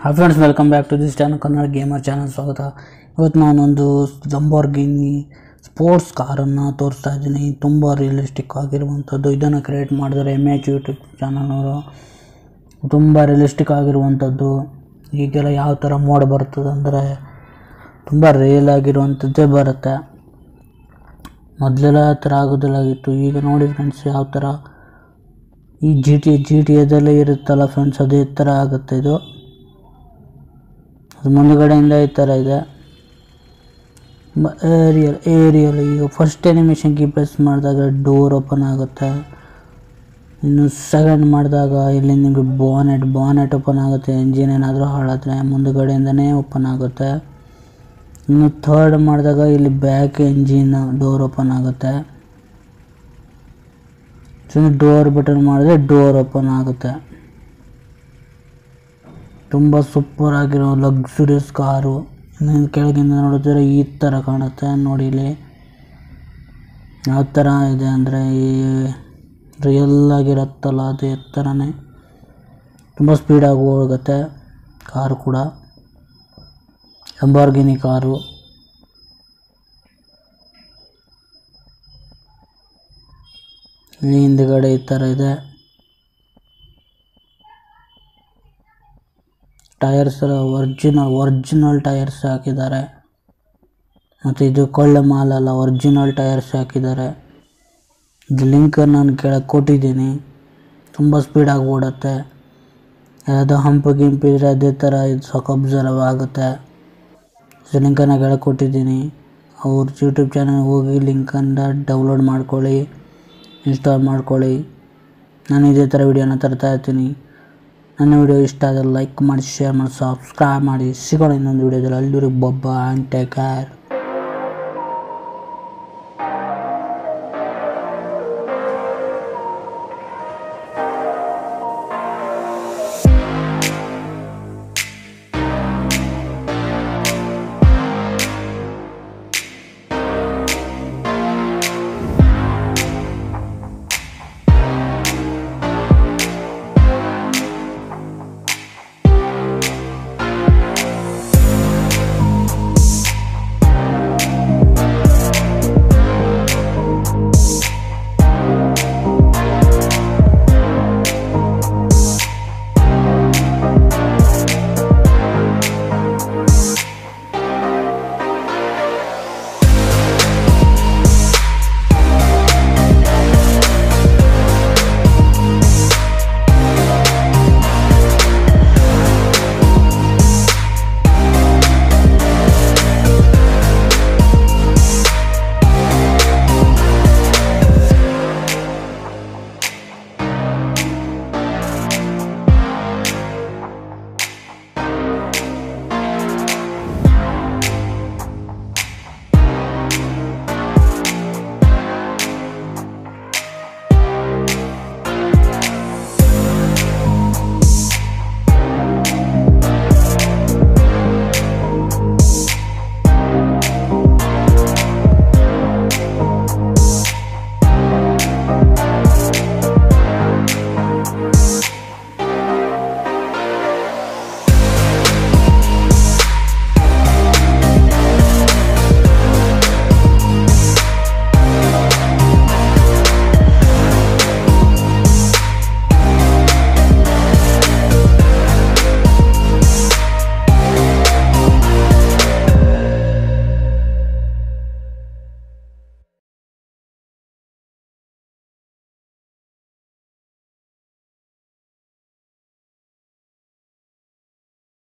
hi friends welcome back to this channel Kannada gamer channel ಸ್ವಾಗತ ಇವತ್ತು ನಾನೊಂದು ಲಂಬೋರ್ಗಿನಿ ಸ್ಪೋರ್ಟ್ಸ್ ಕಾರನ್ನು ತೋರಿಸ್ತಾ ಇದ್ದೀನಿ ತುಂಬ ರಿಯಲಿಸ್ಟಿಕ್ ಆಗಿರುವಂಥದ್ದು ಇದನ್ನು ಕ್ರಿಯೇಟ್ ಮಾಡಿದರೆ ಎಮ್ ಎಚ್ ಯೂಟ್ಯೂಬ್ ಚಾನಲ್ನವರು ತುಂಬ ರಿಯಲಿಸ್ಟಿಕ್ ಆಗಿರುವಂಥದ್ದು ಈಗೆಲ್ಲ ಯಾವ ಥರ ಮೋಡ್ ಬರ್ತದೆ ಅಂದರೆ ತುಂಬ ರಿಯಲ್ ಆಗಿರುವಂಥದ್ದೇ ಬರುತ್ತೆ ಮೊದಲೆಲ್ಲ ಆ ಥರ ಆಗೋದಿಲ್ಲಾಗಿತ್ತು ಈಗ ನೋಡಿ ಫ್ರೆಂಡ್ಸ್ ಯಾವ ಥರ ಈ ಜಿ ಟಿ ಜಿ ಟಿ ಎದಲ್ಲೇ ಇರುತ್ತಲ್ಲ ಫ್ರೆಂಡ್ಸ್ ಅದೇ ಥರ ಆಗುತ್ತೆ ಇದು ಅದು ಮುಂದುಗಡೆಯಿಂದ ಈ ಥರ ಇದೆ ಏರಿಯಲ್ ಏರಿಯಲ್ ಈಗ ಫಸ್ಟ್ ಅನಿಮೇಷನ್ ಕೀ ಪ್ರೆಸ್ ಮಾಡಿದಾಗ ಡೋರ್ ಓಪನ್ ಆಗುತ್ತೆ ಇನ್ನು ಸೆಕೆಂಡ್ ಮಾಡಿದಾಗ ಇಲ್ಲಿ ನಿಮಗೆ ಬಾನೆಟ್ ಬಾನೆಟ್ ಓಪನ್ ಆಗುತ್ತೆ ಎಂಜಿನ್ ಏನಾದರೂ ಹಾಳಾದರೆ ಮುಂದುಗಡೆಯಿಂದನೇ ಓಪನ್ ಆಗುತ್ತೆ ಇನ್ನು ಥರ್ಡ್ ಮಾಡಿದಾಗ ಇಲ್ಲಿ ಬ್ಯಾಕ್ ಎಂಜಿನ್ ಡೋರ್ ಓಪನ್ ಆಗುತ್ತೆ ಸುಮ್ಮನೆ ಡೋರ್ ಬಟನ್ ಮಾಡಿದ್ರೆ ಡೋರ್ ಓಪನ್ ಆಗುತ್ತೆ ತುಂಬ ಸೂಪರ್ ಆಗಿರೋ ಲಕ್ಸುರಿಯಸ್ ಕಾರು ಇನ್ನು ಕೆಳಗಿಂದ ನೋಡಿದ್ರೆ ಈ ಥರ ಕಾಣುತ್ತೆ ನೋಡಿ ಇಲ್ಲಿ ಯಾವ ಥರ ಇದೆ ಅಂದರೆ ಈ ರಿಯಲ್ ಆಗಿರುತ್ತಲ್ಲ ಅದೇ ಥರನೇ ತುಂಬ ಸ್ಪೀಡಾಗಿ ಹೋಗುತ್ತೆ ಕಾರು ಕೂಡ ಲಂಬಾರ್ಗಿನಿ ಕಾರು ಇಲ್ಲಿ ಹಿಂದ್ಗಡೆ ಈ ಥರ ಇದೆ ಟೈರ್ಸ್ ಎಲ್ಲ ಒರ್ಜಿನಲ್ ಒರ್ಜಿನಲ್ ಟೈರ್ಸ್ ಹಾಕಿದ್ದಾರೆ ಮತ್ತು ಇದು ಕೊಳ್ಳೆ ಮಾಲಲ್ಲ ಒರ್ಜಿನಲ್ ಟೈರ್ಸ್ ಹಾಕಿದ್ದಾರೆ ಇದು ಲಿಂಕನ್ನು ನಾನು ಕೆಳಗೆ ಕೊಟ್ಟಿದ್ದೀನಿ ತುಂಬ ಸ್ಪೀಡಾಗಿ ಓಡುತ್ತೆ ಯಾವುದೋ ಹಂಪು ಗಿಂಪು ಇದ್ರೆ ಅದೇ ಥರ ಇದು ಸಾಕು ಅಬ್ಸರ್ವ್ ಆಗುತ್ತೆ ಸೊ ಲಿಂಕನ್ನು ಕೆಳಗೆ ಕೊಟ್ಟಿದ್ದೀನಿ ಅವ್ರ ಯೂಟ್ಯೂಬ್ ಚಾನಲ್ ಹೋಗಿ ಲಿಂಕನ್ನು ಡೌನ್ಲೋಡ್ ಮಾಡ್ಕೊಳ್ಳಿ ಇನ್ಸ್ಟಾಲ್ ಮಾಡ್ಕೊಳ್ಳಿ ನಾನು ಇದೇ ಥರ ವಿಡಿಯೋನ ತರ್ತಾ ಇರ್ತೀನಿ ನನ್ನ ವಿಡಿಯೋ ಇಷ್ಟ ಆದರೆ ಲೈಕ್ ಮಾಡಿ ಶೇರ್ ಮಾಡಿ ಸಬ್ಸ್ಕ್ರೈಬ್ ಮಾಡಿ ಸಿಗೋಣ ಇನ್ನೊಂದು ವಿಡಿಯೋದಲ್ಲಿ ಅಲ್ಲಿವರೆಗೆ ಬೊಬ್ಬ ಆ್ಯಂಡ್ ಟೇಕ್ ಕೇರ್